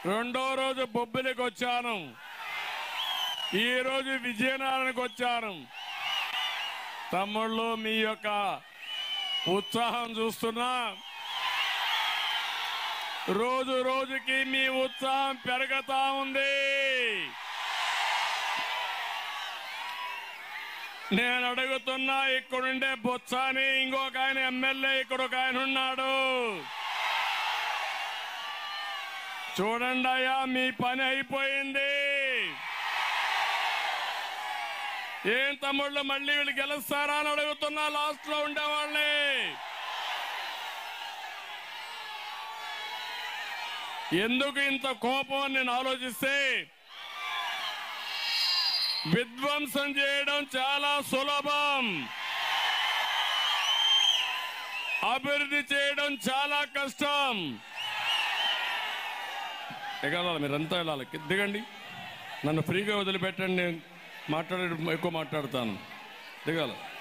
రెండో రోజు బొబ్బిలికి వచ్చాను ఈ రోజు విజయనగరానికి వచ్చాను తమ్ముళ్ళు మీ యొక్క ఉత్సాహం చూస్తున్నా రోజు రోజుకి మీ ఉత్సాహం పెరుగుతా ఉంది నేను అడుగుతున్నా ఇక్కడుండే బొత్సాని ఇంకొక ఆయన ఎమ్మెల్యే ఇక్కడ ఒక ఆయన ఉన్నాడు చూడండి అయ్యా మీ పని అయిపోయింది ఏం తమ్ముళ్ళు మళ్ళీ వీళ్ళు గెలుస్తారా అని అడుగుతున్నా లాస్ట్ లో ఉండేవాళ్ళని ఎందుకు ఇంత కోపం అని నేను ఆలోచిస్తే విధ్వంసం చేయడం చాలా సులభం అభివృద్ధి చేయడం చాలా కష్టం ఎగరాలి మీరంతా వెళ్ళాలి దిగండి నన్ను ఫ్రీగా వదిలిపెట్టండి నేను మాట్లాడే ఎక్కువ మాట్లాడతాను దిగాలి